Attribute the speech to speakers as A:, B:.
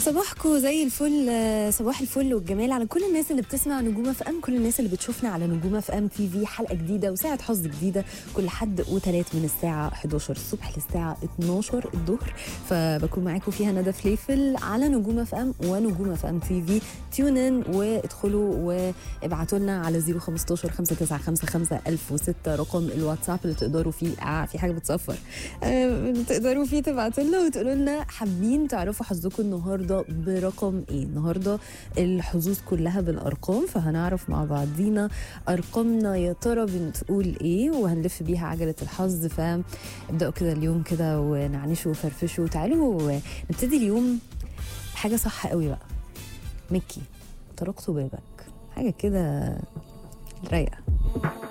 A: صباحكم زي الفل آه، صباح الفل والجمال على كل الناس اللي بتسمع نجومه في ام كل الناس اللي بتشوفنا على نجومه في ام تي في حلقه جديده وساعه حظ جديده كل حد وثلاث من الساعه 11 الصبح للساعه 12 الظهر فبكون معاكم فيها ندى فليفل على نجومه في ام ونجومه في ام تي في تيون ان وادخلوا وابعتوا لنا على 015 5955 1006 رقم الواتساب اللي تقدروا فيه آه في حاجه بتصفر آه تقدروا فيه تبعتوا لنا وتقولوا لنا حابين تعرفوا حظكم النهارده برقم ايه النهارده الحظوظ كلها بالارقام فهنعرف مع بعضينا ارقامنا يا ترى بتقول ايه وهنلف بيها عجله الحظ فابداوا كده اليوم كده ونعنشوا وفرفشوا تعالوا نبتدي اليوم حاجه صح قوي بقى مكي طرقت بابك حاجه كده رايقه